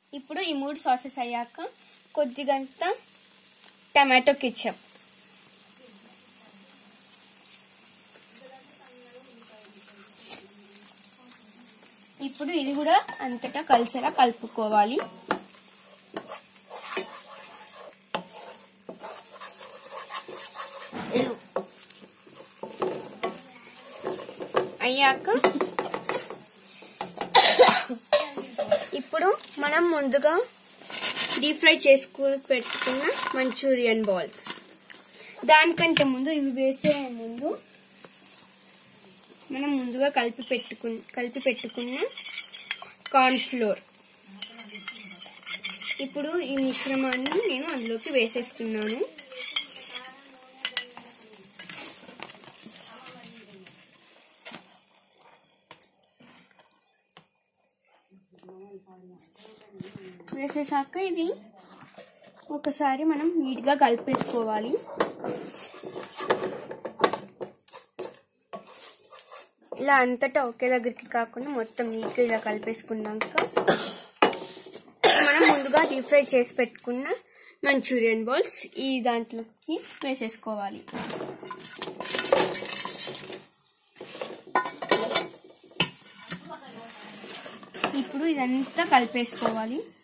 ఇప్పుడు ఈ మూడు సాసెస్ అయ్యాక కొద్దిగంత టమాటో కిచప్ ఇప్పుడు ఇది కూడా అంతటా కలిసేలా కలుపుకోవాలి అయ్యాక ఇప్పుడు మనం ముందుగా డీప్ ఫ్రై చేసుకు పెట్టుకున్న మంచూరియన్ బాల్స్ దానికంటే ముందు ఇవి వేసే ముందు మనం ముందుగా కలిపి పెట్టుకు కలిపి పెట్టుకున్న కార్న్ ఫ్లోర్ ఇప్పుడు ఈ మిశ్రమాన్ని నేను అందులోకి వేసేస్తున్నాను వేసేసాక ఇది ఒకసారి మనం నీట్గా కలిపేసుకోవాలి ఇలా అంతటా ఒకే దగ్గరికి కాకుండా మొత్తం నీట్గా ఇలా కలిపేసుకున్నాక మనం ముందుగా డీప్ ఫ్రై చేసి పెట్టుకున్న మంచూరియన్ బాల్స్ ఈ దాంట్లోకి వేసేసుకోవాలి ఇప్పుడు ఇదంతా కలిపేసుకోవాలి